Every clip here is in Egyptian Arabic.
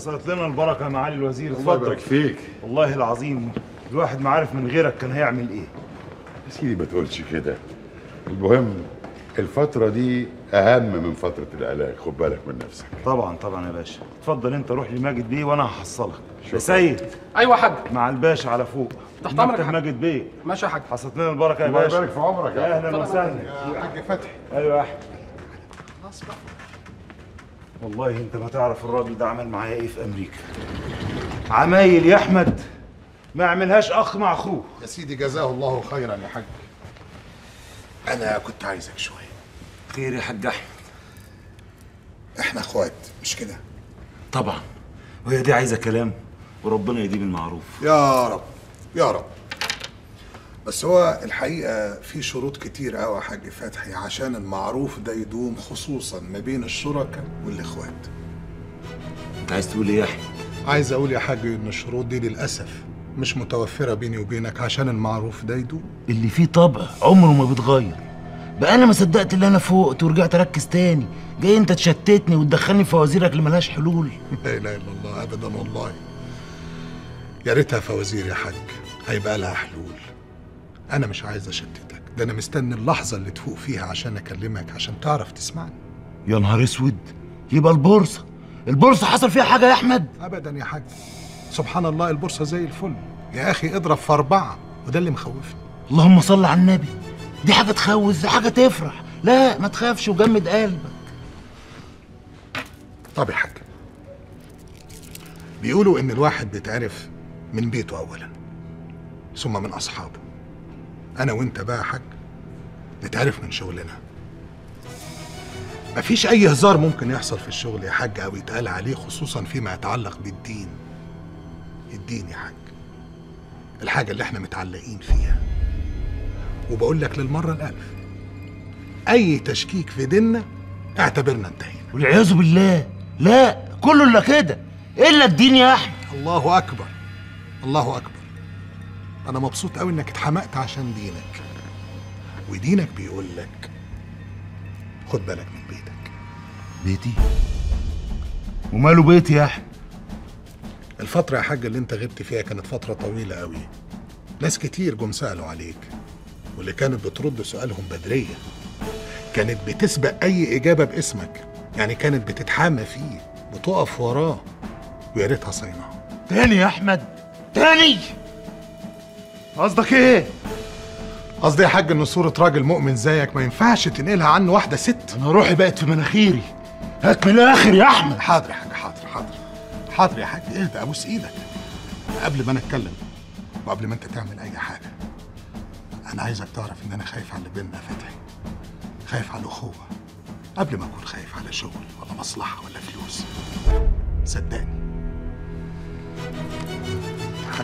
حصلت لنا البركه يا معالي الوزير الله يبارك اتفضل فيك والله العظيم الواحد ما عارف من غيرك كان هيعمل ايه يا سيدي ما تقولش كده المهم الفترة دي أهم من فترة العلاج خد بالك من نفسك طبعا طبعا يا باشا اتفضل انت روح لماجد بيه وانا هحصلك يا سيد ايوه يا حاج مع الباشا على فوق تحت أمرك يا مكتب حاج. ماجد بيه ماشي يا حاج حصلت لنا البركه يا الله باشا يبارك في عمرك يا يا أحمد. اهلا وسهلا يا حاج فتحي ايوه يا احمد والله انت ما تعرف الراجل ده عمل معايا ايه في امريكا عمايل يا احمد ما يعملهاش اخ مع اخوه يا سيدي جزاه الله خيرا يا حاج انا كنت عايزك شويه خير يا حاج احمد احنا اخوات مش كده طبعا وهي دي عايزه كلام وربنا يديم المعروف يا رب يا رب بس هو الحقيقه في شروط كتير قوي يا حاج فتحي عشان المعروف ده يدوم خصوصا ما بين الشركاء والاخوات انت عايز تقول ايه يا احمد عايز اقول يا حاج ان الشروط دي للاسف مش متوفره بيني وبينك عشان المعروف ده يدوم اللي فيه طبع عمره ما بيتغير بقى انا ما صدقت اللي انا فوقت ورجعت اركز تاني جاي انت تشتتني وتدخلني في فوازيرك اللي ملهاش حلول لا اله الا الله ابدا والله يا ريتها فوازير يا حاج هيبقى لها حلول انا مش عايز اشتتك ده انا مستني اللحظه اللي تفوق فيها عشان اكلمك عشان تعرف تسمعني يا نهار اسود يبقى البورصه البورصه حصل فيها حاجه يا احمد ابدا يا حاج سبحان الله البورصه زي الفل يا اخي اضرب في اربعه وده اللي مخوفني اللهم صل على النبي دي حاجه تخوف دي حاجه تفرح لا ما تخافش وجمد قلبك طب يا حاج بيقولوا ان الواحد بيتعرف من بيته اولا ثم من اصحابه انا وانت بقى يا حاج نتعرف من شغلنا مفيش اي هزار ممكن يحصل في الشغل يا حاج او يتقال عليه خصوصا فيما يتعلق بالدين الدين يا حاج الحاجة اللي احنا متعلقين فيها وبقول لك للمرة الألف أي تشكيك في ديننا اعتبرنا انتهينا والعياذ بالله لا كله الا كده الا الدين يا احمد الله اكبر الله اكبر انا مبسوط قوي انك اتحمقت عشان دينك ودينك بيقول لك خد بالك من بيتك بيتي وماله بيتي يا احمد الفترة يا حاج اللي انت غبت فيها كانت فترة طويلة قوي ناس كتير جم سألوا عليك واللي كانت بترد سؤالهم بدرية كانت بتسبق أي إجابة باسمك يعني كانت بتتحامى فيه بتقف وراه ويا ريتها صينعة تاني يا احمد تاني قصدك ايه قصدي يا حاج ان صورة راجل مؤمن زيك ما ينفعش تنقلها عنه واحدة ست انا روحي بقت في مناخيري هات من الاخر يا احمد حاضر يا حاج حاضر حاضر حاضر يا حاج اهدى ابوس ايدك قبل ما انا اتكلم وقبل ما انت تعمل اي حاجه انا عايزك تعرف ان انا خايف على اللي بينا يا فتحي خايف على الاخوه قبل ما اكون خايف على شغل ولا مصلحه ولا فلوس صدقني حاج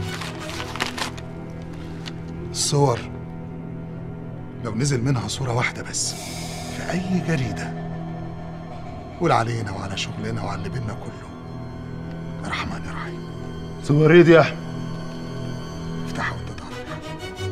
الصور لو نزل منها صوره واحده بس في اي جريده قول علينا وعلى شغلنا وعلى اللي بينا كله يا رحمن يا رحيم صور ايه دي يا احمد افتحها وانت تعرف يا حاج.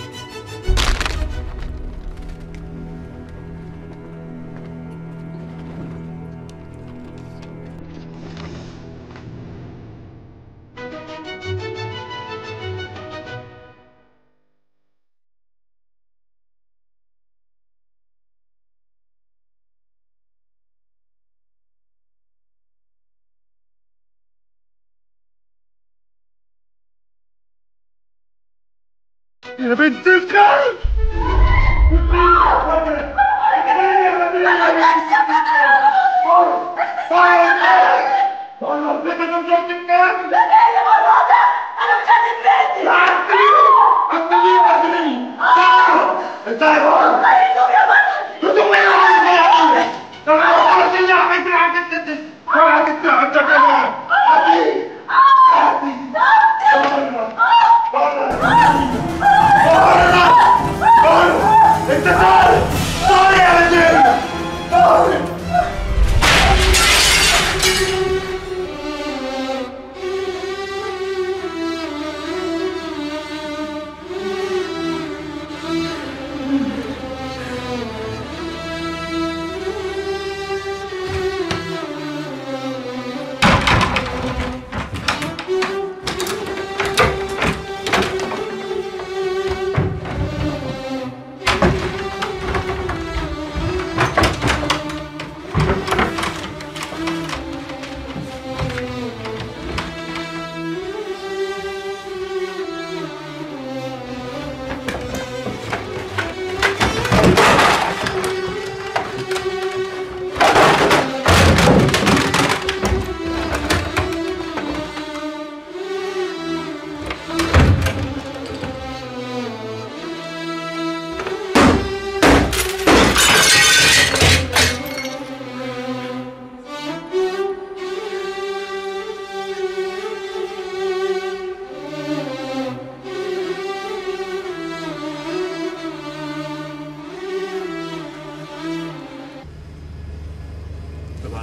يا بنت الكلب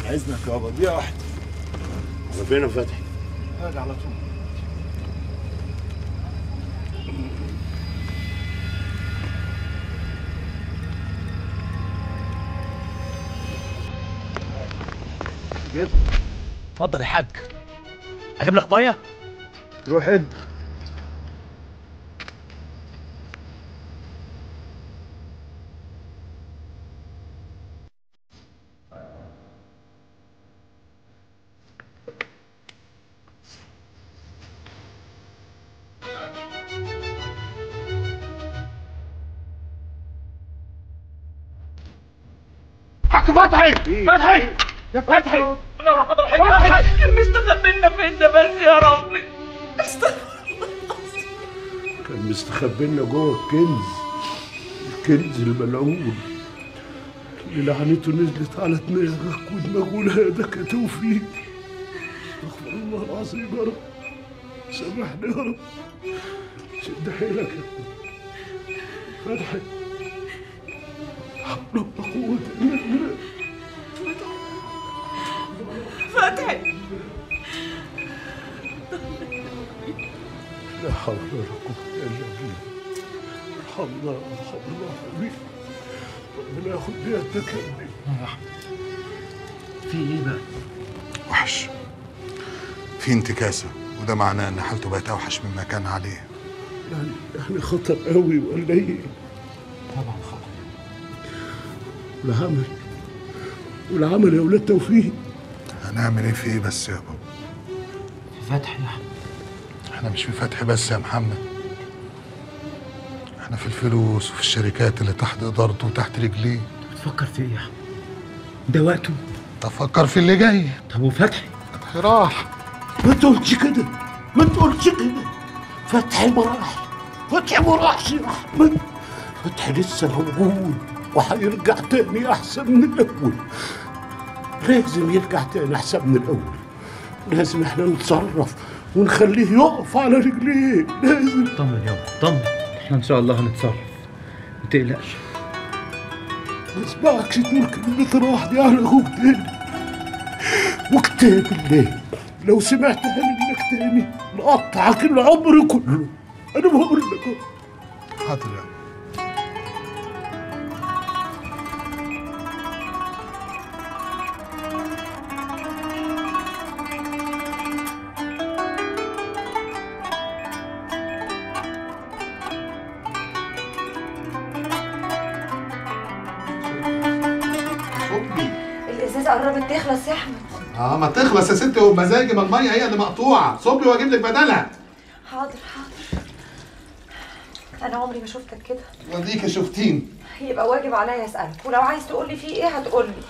عن اذنك يابا دقيقه واحده على فين يا فتحي؟ هاجي على طول اتفضل يا حاج اجيب لك ميه روح انت فتحي فتحي يا فتحي يا رب فتحي مستخبينا فين ده بس يا رب كان مستخبي لنا جوه الكنز الكنز الملعون اللي لعنته نزلت على دماغك ودماغه ولادك يا توفيق استغفر الله العظيم يا رب سامحني يا رب شد حيلك يا ابني فتحي حول ولا قوة إلا بالله فتحي لا حول ولا قوة إلا بالله ارحمنا ارحم الله حبيبي ربنا ياخد بيدك يا ابني في ايه بقى وحش في انتكاسة وده معناه ان حالته بقت اوحش مما كان عليه يعني يعني خطر قوي ولا ايه؟ طبعا خطر والعمل والعمل يا ولاد توفيق هنعمل ايه في ايه بس يابا فتحي يا احمد احنا مش في فتح بس يا محمد احنا في الفلوس وفي الشركات اللي تحت ادارته وتحت رجليه بتفكر في ايه يا احمد ده وقته تفكر في اللي جاي طب وفتحي راح ما تقولش كده ما تقولش كده فتحي ما راح فتحي ما راحش يا احمد فتحي لسه موجود وهيرجع تاني احسن من الاول لازم يرجع تاني احسن من الاول لازم احنا نتصرف ونخليه يقف على رجليه لازم طمن يابا طمن احنا ان شاء الله هنتصرف ما تقلقش ما اسمعكش تقول كلمة راح دي على اخوك تاني وكتاب الله لو سمعتها منك تاني نقطعك العمر كله انا بقول لك أهو. حاضر يابا الازازه قربت تخلص يا احمد اه ما تخلص يا ستي وبمزاجي ما الميه هي اللي مقطوعه صبي واجيب لك بدلها حاضر حاضر انا عمري ما شفتك كده وديك شفتين يبقى واجب عليا اسالك ولو عايز تقول لي في ايه هتقول لي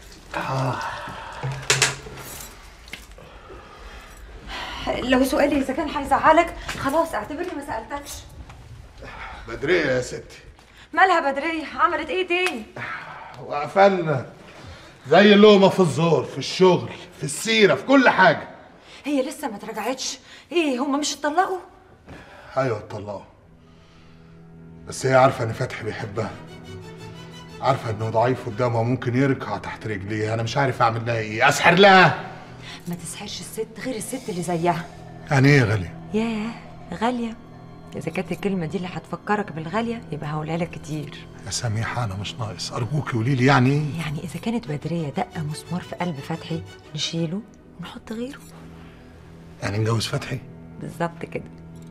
لو سؤالي اذا كان هيزعلك خلاص اعتبرني ما سالتكش بدريه يا ستي مالها بدريه عملت ايه تاني وقفلنا زي اللقمه في الزور في الشغل في السيره في كل حاجه هي لسه ما اترجعتش ايه هما مش اتطلقوا ايوه اتطلقوا بس هي عارفه ان فتحي بيحبها عارفه انه ضعيف قدامها وممكن يركع تحت رجليها انا مش عارف اعمل لها ايه اسحر لها ما تسحرش الست غير الست اللي زيها يعني ايه يا غاليه ياه غاليه اذا كانت الكلمه دي اللي هتفكرك بالغاليه يبقى هقولها لك كتير يا سميحه انا مش ناقص ارجوكي قولي لي يعني ايه يعني اذا كانت بدريه دقه مسمار في قلب فتحي نشيله ونحط غيره يعني نجوز فتحي بالظبط كده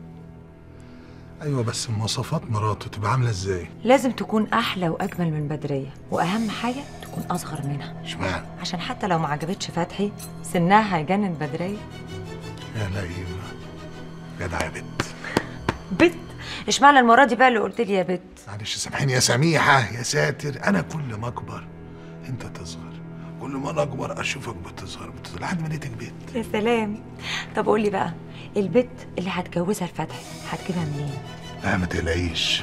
ايوه بس مواصفات مراته تبقى عامله ازاي لازم تكون احلى واجمل من بدريه واهم حاجه تكون اصغر منها اشمعنى عشان حتى لو ما عجبتش فتحي سنها هيجنن بدريه يا لئيمه جدع يا بنت بت اشمعنى المره دي بقى اللي قلت لي يا بت معلش سامحيني يا سميحه يا ساتر انا كل ما اكبر انت تصغر كل ما انا اكبر اشوفك بتصغر بتصغر لحد ما لقيتك بيت يا سلام طب قول لي بقى البت اللي هتجوزها لفتحي هتجيبها منين لا ما تقلقيش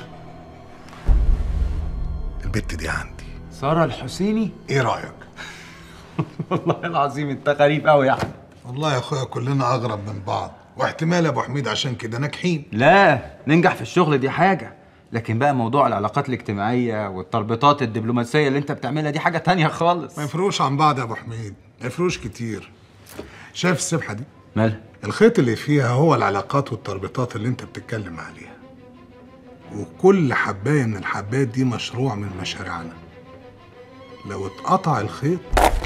البت دي عندي سارة الحسيني ايه رايك والله العظيم انت غريب قوي يا احمد والله يا اخويا كلنا اغرب من بعض واحتمال يا ابو حميد عشان كده ناجحين لا ننجح في الشغل دي حاجة لكن بقى موضوع العلاقات الاجتماعيه والتربيطات الدبلوماسيه اللي انت بتعملها دي حاجه تانية خالص ما يفرقوش عن بعض يا ابو حميد ما يفرقوش كتير شايف السبحه دي مالها الخيط اللي فيها هو العلاقات والتربيطات اللي انت بتتكلم عليها وكل حبايه من الحبات دي مشروع من مشاريعنا لو اتقطع الخيط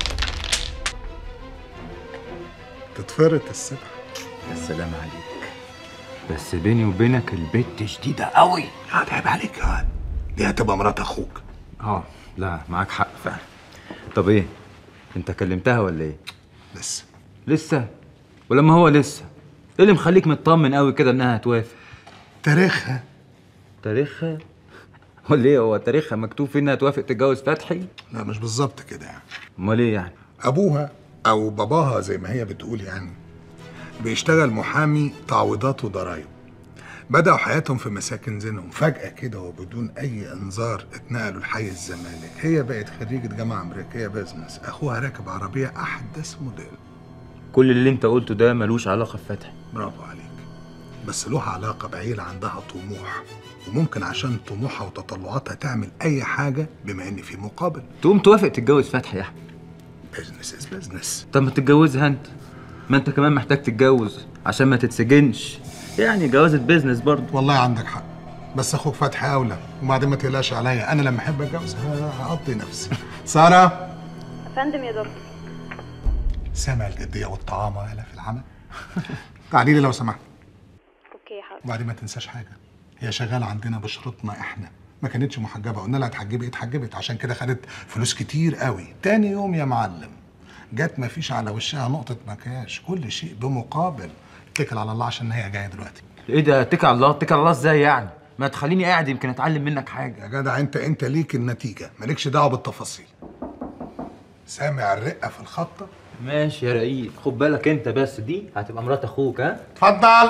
تتفرط السبحه يا سلام عليك بس بيني وبينك البت شديده قوي عيب عيب عليك يا واد. دي هتبقى مرات اخوك اه لا معاك حق فعلا طب ايه انت كلمتها ولا ايه لسه لسه ولما هو لسه ايه اللي مخليك مطمن قوي كده انها هتوافق تاريخها تاريخها ولا ايه هو تاريخها مكتوب فيه انها توافق تتجوز فتحي لا مش بالظبط كده يعني امال ايه يعني ابوها او باباها زي ما هي بتقول يعني بيشتغل محامي تعويضات وضرايب بدأوا حياتهم في مساكن زينهم فجأة كده وبدون أي إنذار اتنقلوا لحي الزمالك هي بقت خريجة جامعة أمريكية بيزنس أخوها راكب عربية أحدث موديل كل اللي انت قلته ده ملوش علاقه بفتحي برافو عليك بس له علاقة بعيلة عندها طموح وممكن عشان طموحها وتطلعاتها تعمل أي حاجة بما إن في مقابل تقوم توافق تتجوز فتحي يا احمد بيزنس از بيزنس طب ما تتجوزها انت ما انت كمان محتاج تتجوز عشان ما تتسجنش يعني جوازة بيزنس برضه والله عندك حق بس اخوك فتحي اولى وبعدين ما تقلقش عليا انا لما احب اتجوز ه- هقضي نفسي ساره فندم يا دكتور سامع الجديه والطعامه يالا في العمل تعالي لي لو سمحت اوكي حاضر وبعدين ما تنساش حاجه هي شغاله عندنا بشرطنا احنا ما كانتش محجبه قلنا لها اتحجبي اتحجبت عشان كده خدت فلوس كتير قوي تاني يوم يا معلم جت ما فيش على وشها نقطه مكياج كل شيء بمقابل اتكل على الله عشان هي جايه دلوقتي ايه ده اتكل على الله اتكل على الله ازاي يعني ما تخليني قاعد يمكن اتعلم منك حاجه يا جدع انت انت ليك النتيجه مالكش دعوه بالتفاصيل سامع الرقه في الخطه ماشي يا رقيق خد بالك انت بس دي هتبقى مرات اخوك ها اتفضل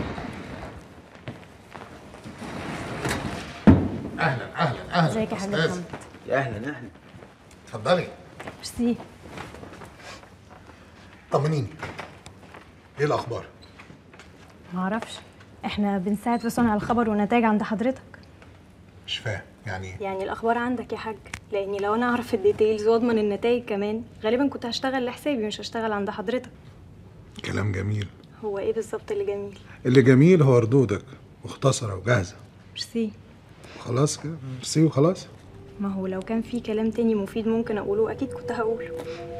اهلا اهلا اهلا ازيك يا حاج أستاذ. محمد يا اهلا اهلا اتفضلي ميرسي طمنيني ايه الاخبار معرفش احنا بنساعد في صنع الخبر والنتائج عند حضرتك مش فاهم يعني يعني الاخبار عندك يا حاج لاني لو انا اعرف الديتيلز واضمن النتائج كمان غالبا كنت هشتغل لحسابي مش هشتغل عند حضرتك كلام جميل هو ايه بالظبط اللي جميل اللي جميل هو ردودك مختصره وجاهزه ميرسي خلاص كده ميرسي وخلاص ما هو لو كان في كلام تاني مفيد ممكن اقوله اكيد كنت هقوله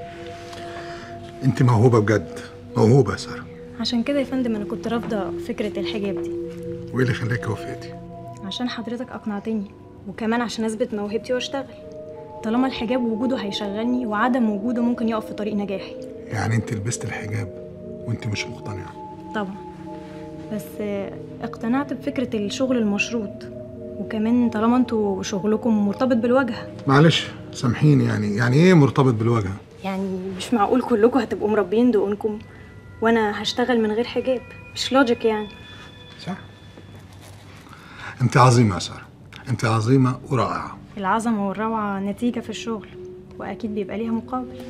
انت موهوبه بجد موهوبه يا ساره عشان كده يا فندم انا كنت رافضه فكره الحجاب دي وايه اللي خلاكي وافقتي عشان حضرتك اقنعتني وكمان عشان اثبت موهبتي واشتغل طالما الحجاب وجوده هيشغلني وعدم وجوده ممكن يقف في طريق نجاحي يعني انت لبست الحجاب وانت مش مقتنعه طبعا بس آه، اقتنعت بفكرة الشغل المشروط وكمان طالما انتوا شغلكم مرتبط بالواجهة معلش سامحيني يعني يعني ايه مرتبط بالواجهه يعني مش معقول كلكم هتبقوا مربيين دقونكم وانا هشتغل من غير حجاب مش لوجيك يعني صح انت عظيمه يا ساره انت عظيمه ورائعه العظمة والروعة نتيجة في الشغل واكيد بيبقى ليها مقابل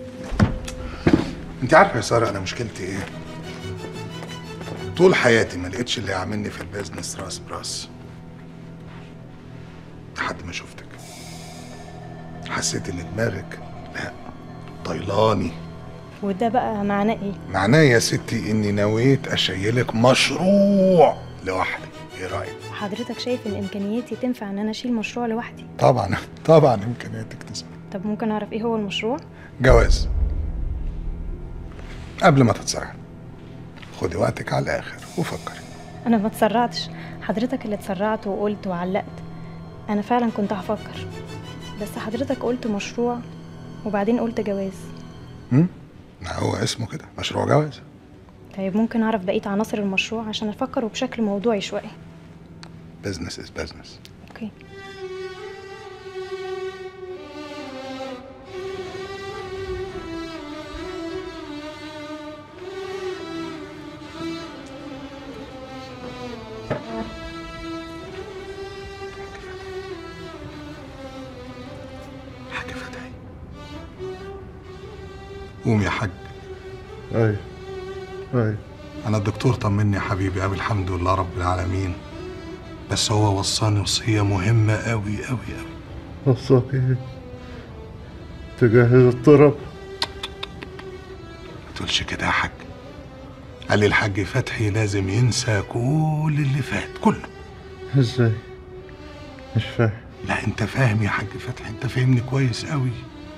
انت عارفه يا ساره انا مشكلتي ايه طول حياتي ما لقيتش اللي يعملني في البيزنس راس براس لحد ما شفتك حسيت ان دماغك لا طيلاني وده بقى معناه ايه معناه يا ستي اني نويت اشيلك مشروع لوحدي ايه رايك حضرتك شايف ان امكانياتي تنفع ان انا اشيل مشروع لوحدي طبعا طبعا امكانياتك تسمح طب ممكن اعرف ايه هو المشروع جواز قبل ما تتسرع خدي وقتك على الاخر وفكري انا ما اتسرعتش حضرتك اللي اتسرعت وقلت وعلقت انا فعلا كنت هفكر بس حضرتك قلت مشروع وبعدين قلت جواز ما هو اسمه كده مشروع جواز طيب ممكن اعرف بقيه عناصر المشروع عشان افكر بشكل موضوعي شويه بزنس از بزنس اوكي حاج فتحي قوم يا حاج ايوه ايوه انا الدكتور طمني يا حبيبي قال الحمد لله رب العالمين بس هو وصاني وصية مهمة أوي أوي أوي وصاك ايه تجهز الطرب ما تقولش كده يا حاج قال لي الحاج فتحي لازم ينسى كل اللي فات كله ازاي مش فاهم لا انت فاهم يا حاج فتحي انت فاهمني كويس قوي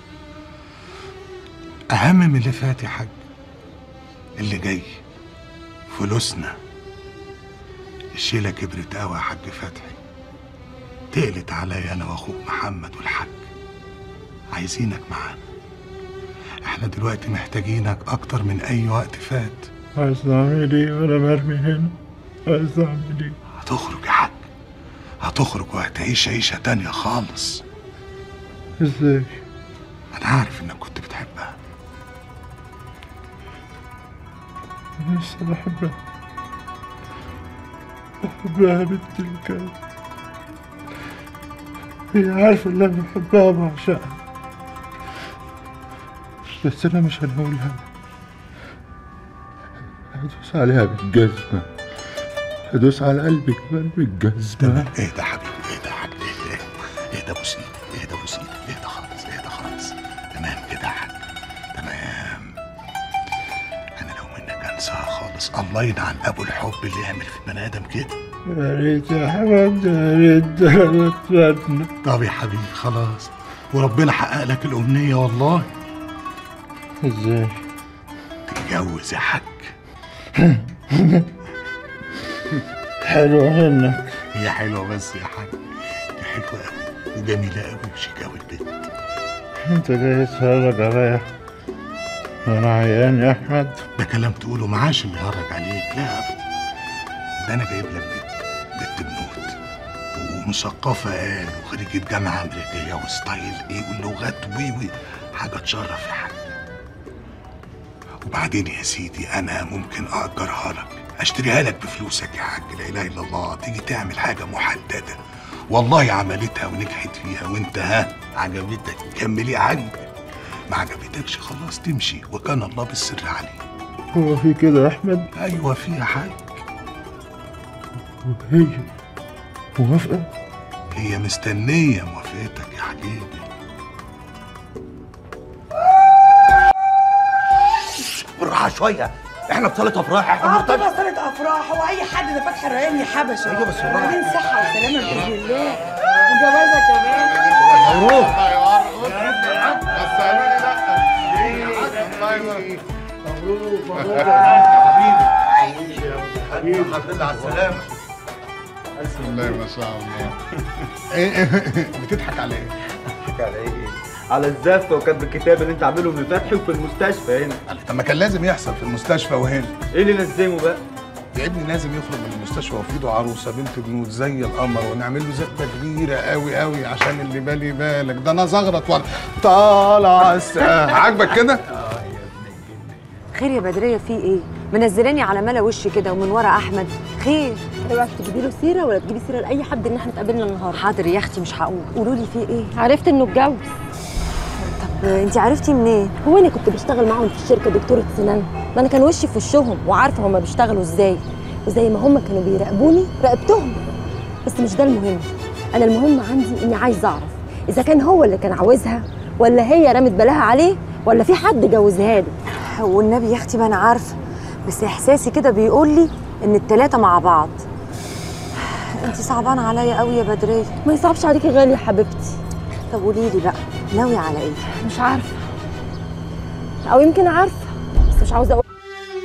اهم من اللي فات يا حاج اللي جاي فلوسنا الشيله كبرت قوي يا حاج فتحي تقلت عليا انا واخوك محمد والحاج عايزينك معانا احنا دلوقتي محتاجينك اكتر من اي وقت فات عايز اعمل ايه وانا مرمي هنا عايز اعمل ايه هتخرج يا حاج هتخرج وهتعيش عيشة تانية خالص ازاي أنا عارف إنك كنت بتحبها أنا لسه بحبها بحبها بنت الكلب هي عارفة إن أنا بحبها وبعشقها بس أنا مش هنقولها هدوس عليها بالجزمة هدوس على قلبي كمان بالجزمة اهدى يا حبيبي اهدى يا حبيبي اهدى اهدى بوس ايدك اهدى بوس ايدك اهدى خالص اهدى خالص تمام كده يا حاج تمام أنا لو منك أنساها خالص الله يلعن أبو الحب اللي يعمل في البني آدم كده يا ريت يا حمد يا ريت ده أنا بتمنى طب يا حبيبي خلاص وربنا حقق لك الأمنية والله ازاي تتجوز يا حاج حلوة منك هي حلوة بس يا حاج دي حلوة أوي وجميلة أوي وشيك أوي البنت انت جاي تتفرج عليا انا عيان يا احمد ده كلام تقوله معاش اللي يهرج عليك لا أبدا ده أنا جايب لك بنت بنت بنوت ومثقفة قال وخريجة جامعة أمريكية وستايل إيه واللغات وي وي حاجة تشرف يا حاج وبعدين يا سيدي أنا ممكن أأجرها لك أشتريها لك بفلوسك يا حاج لا إله إلا الله تيجي تعمل حاجة محددة والله عملتها ونجحت فيها وأنت ها عجبتك كمل يا حاج ما عجبتكش خلاص تمشي وكان الله بالسر عليه هو في كده يا احمد أيوة في يا حاج وهي موافقة هي مستنية موافقتك يا حبيبي بالراحه شويه احنا بصاله افراح احنا اه مرتبط طبعا صالة افراح هو اي حد ده فاتح الريان يا حبشه أيوة بس بالراحة. وبعدين صحه وسلامه باذن الله وجوازه كمان مبروك حبيبي الحمد لله على السلامه بسم الله ما شاء الله ايه بتضحك على ايه؟ بتضحك على ايه؟ على الزفه وكاتب الكتاب اللي انت عامله من فتحي وفي المستشفى هنا طب ما كان لازم يحصل في المستشفى وهنا ايه اللي نزمه بقى؟ يا ابني لازم يخرج من المستشفى وفي ايده عروسه بنت بنوت زي القمر ونعمل له زفه كبيره قوي قوي عشان اللي بالي بالك ده انا زغرط وانا طالع السقا عاجبك كده؟ خير يا بدريه في ايه منزلاني على ملا وشي كده ومن ورا احمد خير اوعي تجيبي له سيره ولا تجيبي سيره لاي حد ان احنا اتقابلنا النهارده حاضر يا اختي مش هقول قولوا لي في ايه عرفت انه اتجوز طب انت عرفتي منين هو انا كنت بشتغل معاهم في الشركه دكتوره سنان ما انا كان وشي في وشهم وعارفه هما بيشتغلوا ازاي وزي ما هما كانوا بيراقبوني راقبتهم بس مش ده المهم انا المهم عندي اني عايزه اعرف اذا كان هو اللي كان عاوزها ولا هي رمت بالها عليه ولا في حد جوزها له والنبي يا اختي ما انا عارفه بس احساسي كده بيقول لي ان التلاته مع بعض انت صعبانه عليا قوي يا بدريه ما يصعبش عليكي غالي يا حبيبتي طب قولي لي بقى ناويه على ايه مش عارفه او يمكن عارفه بس مش عاوزه اقول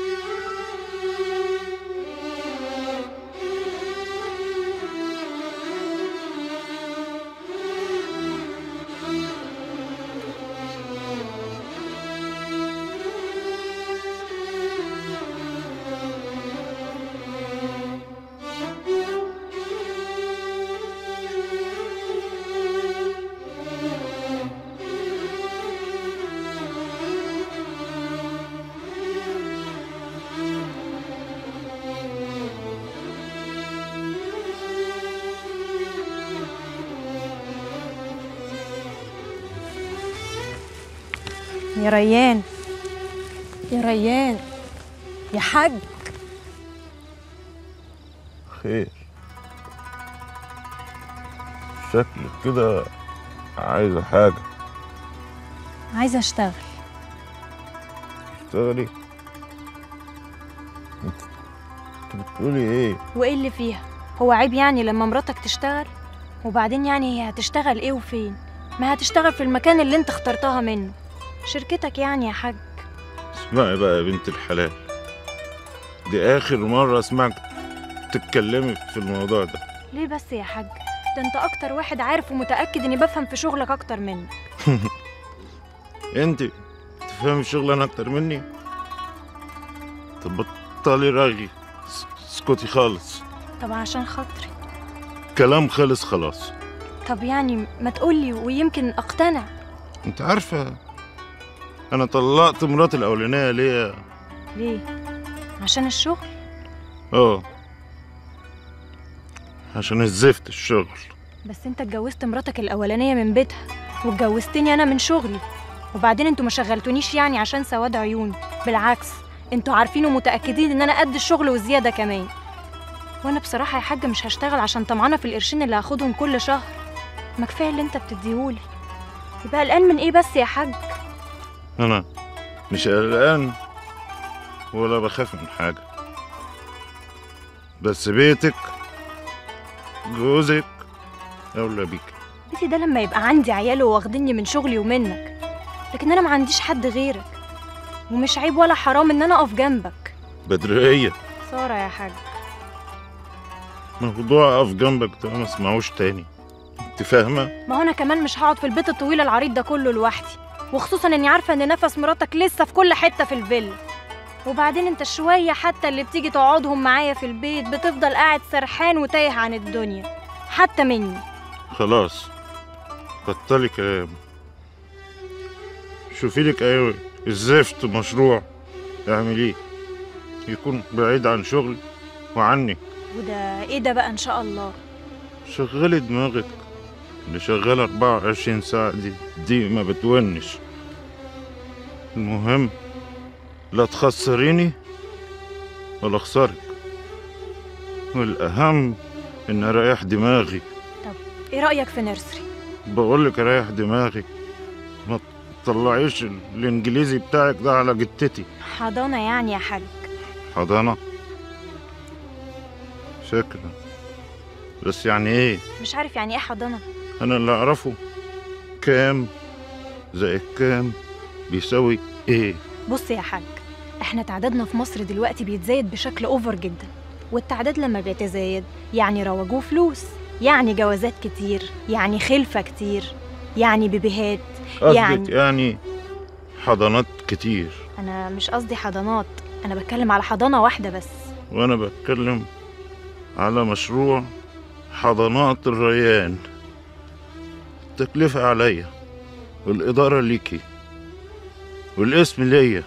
يا ريان يا ريان يا حاج خير شكلك كده عايزة حاجة عايزه اشتغل تشتغلي انت انت بتقولي ايه وايه اللي فيها هو عيب يعني لما مراتك تشتغل وبعدين يعني هي هتشتغل ايه وفين ما هتشتغل في المكان اللي انت اخترتها منه شركتك يعني يا حاج اسمعي بقى يا بنت الحلال دي آخر مرة أسمعك تتكلمي في الموضوع ده ليه بس يا حاج ده انت اكتر واحد عارف ومتاكد اني بفهم في شغلك اكتر منك انت تفهمي الشغل أنا أكتر مني طب بطلي رغي اس- اسكتي خالص طب عشان خاطري كلام خلص خلاص طب يعني ما تقولي ويمكن اقتنع انت عارفة أنا طلقت مراتي الأولانية ليه ليه عشان الشغل اه عشان الزفت الشغل بس انت اتجوزت مراتك الاولانيه من بيتها واتجوزتني انا من شغلي وبعدين انتوا ما شغلتونيش يعني عشان سواد عيوني بالعكس انتوا عارفين ومتاكدين ان انا قد الشغل وزياده كمان وانا بصراحه يا حاج مش هشتغل عشان طمعانه في القرشين اللي هاخدهم كل شهر ما كفايه اللي انت بتديهولي يبقى قلقان من ايه بس يا حاج أنا مش قلقان ولا بخاف من حاجة بس بيتك جوزك أولى بيك بيتي ده لما يبقى عندي عيال واخديني من شغلي ومنك لكن انا ما عنديش حد غيرك ومش عيب ولا حرام ان انا اقف جنبك بدرية ساره يا حاج موضوع أقف جنبك ده ما اسمعوش تاني أنت فاهمة؟ ما هو انا كمان مش هقعد في البيت الطويل العريض ده كله لوحدي وخصوصا اني عارفه ان نفس مراتك لسه في كل حته في الفيلا وبعدين انت شويه حتى اللي بتيجي تقعدهم معايا في البيت بتفضل قاعد سرحان وتايه عن الدنيا حتى مني خلاص بطلي كلام شوفي لك أيوة الزفت مشروع اعمليه يكون بعيد عن شغلي وعني وده ايه ده بقى ان شاء الله شغلي دماغك اللي شغالة 24 ساعة دي دي ما بتونش المهم لا تخسريني ولا اخسرك والأهم إن أريح دماغي ايه رايك في نيرسري بقولك أريح دماغي ما تطلعيش الإنجليزي بتاعك ده على جتتي حضانه يعني يا حاج حضانة فكرة بس يعني إيه مش عارف يعني ايه حضانه أنا اللي أعرفه كام زائد كام بيساوي إيه بص يا حاج احنا تعدادنا في مصر دلوقتي بيتزايد بشكل اوفر جدا والتعداد لما بيتزايد يعني رواجوه فلوس يعني جوازات كتير يعني خلفة كتير يعني بيبيهات قصدك يعني يعني حضانات كتير انا مش قصدي حضانات انا بتكلم على حضانة واحدة بس وأنا بتكلم على مشروع حضانات الريان التكلفة عليا والإدارة ليكي والاسم ليا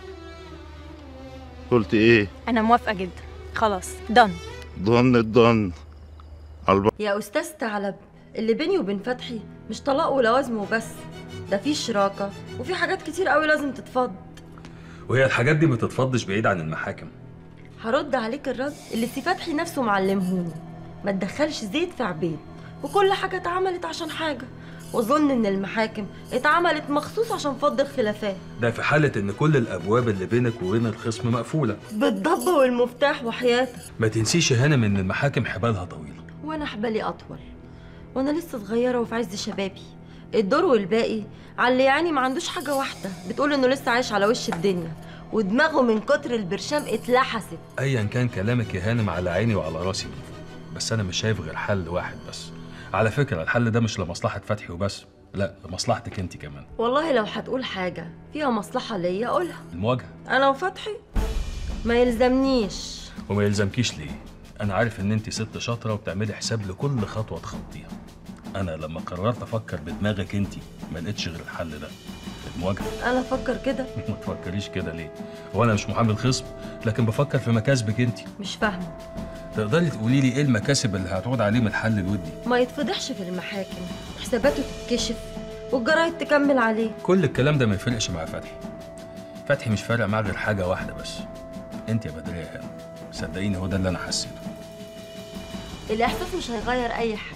قلت إيه انا موافقة جدا خلاص دن ضن الضن على الب... يا استاذ ثعلب اللي بيني وبين فتحي مش طلاق ولوازم وبس ده في شراكه وفي حاجات كتير قوي لازم تتفض وهي الحاجات دي ما تتفضش بعيد عن المحاكم هرد عليك الرد اللي سي فتحي نفسه معلمهوني ما تدخلش زيت في عبيد وكل حاجه اتعملت عشان حاجه واظن ان المحاكم اتعملت مخصوص عشان فض الخلافات ده في حالة إن كل الأبواب اللي بينك وبين الخصم مقفولة بالضب والمفتاح وحياتك ما تنسيش يا هانم إن المحاكم حبالها طويلة وانا حبالي اطول وانا لسه صغيره وفي عز شبابي الدور والباقي على اللي يعني ما عندوش حاجه واحده بتقول انه لسه عايش على وش الدنيا ودماغه من كتر البرشام اتلحست أيا كان كلامك يا هانم على عيني وعلى راسي من فوق بس أنا مش شايف غير حل واحد بس على فكرة الحل ده مش لمصلحة فتحي وبس لا لمصلحتك أنت كمان والله لو هتقول حاجه فيها مصلحه ليا قولها المواجهة انا وفتحي ما يلزمنيش وما يلزمكيش ليه أنا عارف إن أنت ست شاطرة وبتعملي حساب لكل خطوة تخطيها أنا لما قررت أفكر بدماغك أنت ما لقيتش غير الحل ده المواجهة انا افكر كده ما تفكريش كده ليه هو أنا مش محامي الخصم لكن بفكر في مكاسبك أنت مش فاهمه تقدري تقولي لي إيه المكاسب اللي هتعود عليه من الحل الودي ما يتفضحش في المحاكم حساباته تتكشف والجرايد تكمل عليه كل الكلام ده ما يفرقش مع فتحي فتحي مش فارق معاه غير حاجة واحدة بس انت يا بدرية هانم صدقيني هو ده اللي انا حسيته الاحساس مش هيغير اي حاجه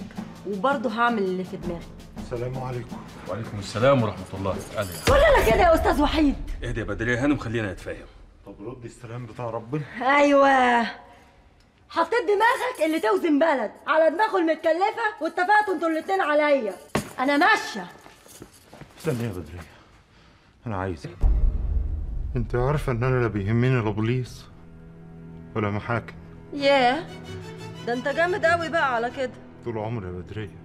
وبرضه هعمل اللي في دماغي السلام عليكم وعليكم السلام ورحمه الله تعالى قول لنا كده يا استاذ وحيد اهدي يا بدريه هانم خلينا نتفاهم طب ردي السلام بتاع ربنا ايوه حطيت دماغك اللي توزن بلد على دماغه المتكلفه واتفقتوا انتوا الاتنين عليا انا ماشيه استني يا بدرية انا عايزك انت عارفه ان انا لا بيهمني لا بوليس ولا محاكم ياه ده انت جامد قوي بقى على كده طول عمري يا بدرية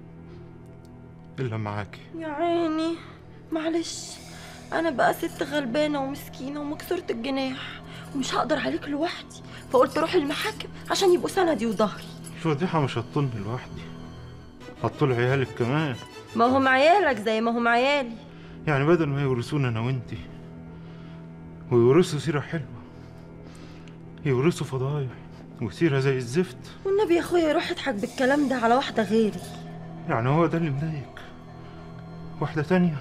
الا معاكي يا عيني معلش انا بقى ست غلبانه ومسكينه ومكسوره الجناح ومش هقدر عليك لوحدي فقلت اروح المحاكم عشان يبقوا سندي وظهري الفضيحة مش هتطولني لوحدي هتطول عيالك كمان ما هم عيالك زي ما هم عيالي يعني بدل ما يورثونا انا وانتي ويورثوا سيرة حلوة يورثوا فضايح وسيرة زي الزفت والنبي يا اخويا روح اضحك بالكلام ده على واحده غيري يعني هو ده اللي مضايق واحدة تانية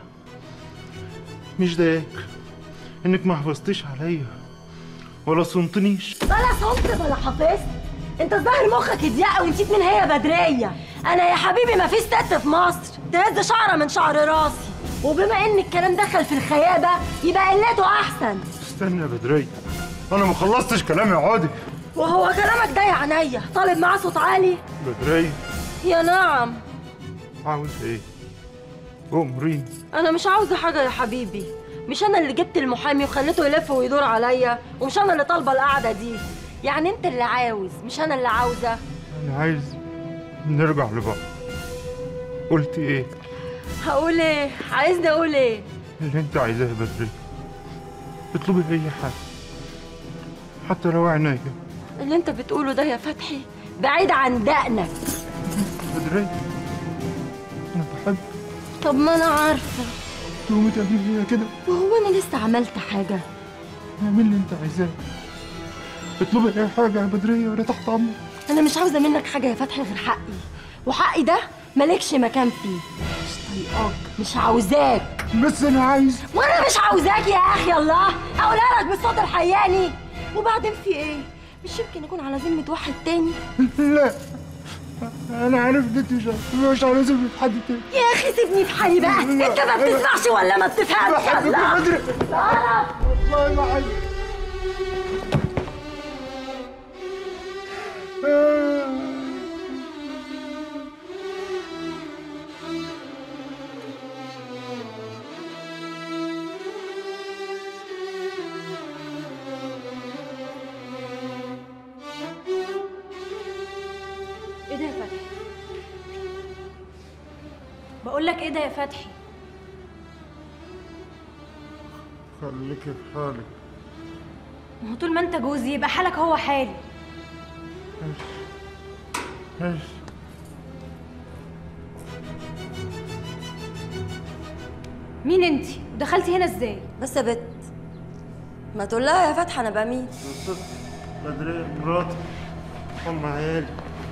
مش ضايق انك ما حفظتيش عليا ولا صنتنيش بلا صمت بلا حفظت انت الظاهر مخك اضيق ونسيت مين هي بدريه انا يا حبيبي ما فيش ست في مصر تهز شعره من شعر راسي وبما ان الكلام دخل في الخيابه يبقى قلته احسن استنى يا بدرية انا ما خلصتش كلامي يا عادي وهو كلامك ده يا عينيا طالب معاه صوت عالي بدرية يا نعم عاوز ايه امرين انا مش عاوزه حاجه يا حبيبي مش انا اللي جبت المحامي وخليته يلف ويدور عليا ومش انا اللي طالبه القعده دي يعني انت اللي عاوز مش انا اللي عاوزه انا عايز نرجع لبعض قلت ايه هقول ايه عايزني اقول ايه اللي انت عايزاه يا بدرية اطلبي اي حاجة حتى لو عينيا اللي انت بتقوله ده يا فتحي بعيد عن دقنك بدرية انا بحب طب ما انا عارفه تقومي تعملي فيها كده وهو انا لسه عملت حاجه اعمل اللي انت عايزاه اطلبي اي حاجة يا بدرية وانا تحت امرك انا مش عاوزه منك حاجه يا فتحي غير حقي وحقي ده مالكش مكان فيه مش طايقاك مش عاوزاك بس انا عايز وانا مش عاوزاك يا اخي الله اقولها لك بالصوت الحياني وبعدين في ايه مش يمكن يكون على ذمه واحد تاني لا انا عارف ان انت مش مش على ذمة حد تاني يا اخي سيبني في حالي بقى انت ما بتسمعش ولا ما بتفهمش بحبك يا الله بدري. تعرف والله ما عايز ايه ده يا فتحي بقول لك ايه ده يا فتحي خليكي في حالك ما هو طول ما انت جوزي يبقى حالك هو حالي ماشي مين انت ودخلتي هنا ازاي بس يا بت ما تقول لها يا فتحي انا بمين بدرية مراتي ام عيالي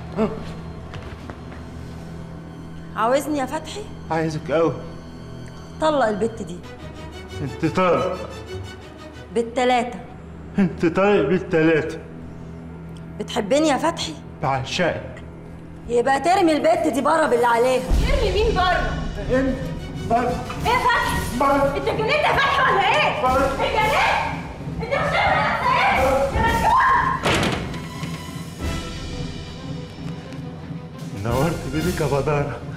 عاوزني يا فتحي عايزك قوي طلق البت دي انت طالق بالتلاتة انت طالق بالتلاتة بتحبني يا فتحي بعشقك يبقى ترمي البت دي بره باللي عليها ارمي مين بره انت بره ايه يا فتحي بره انت اتجننت يا فتحي ولا ايه بره اتجننت انت مش فاهم ايه يا مجنون نورت بيدك يا بدارة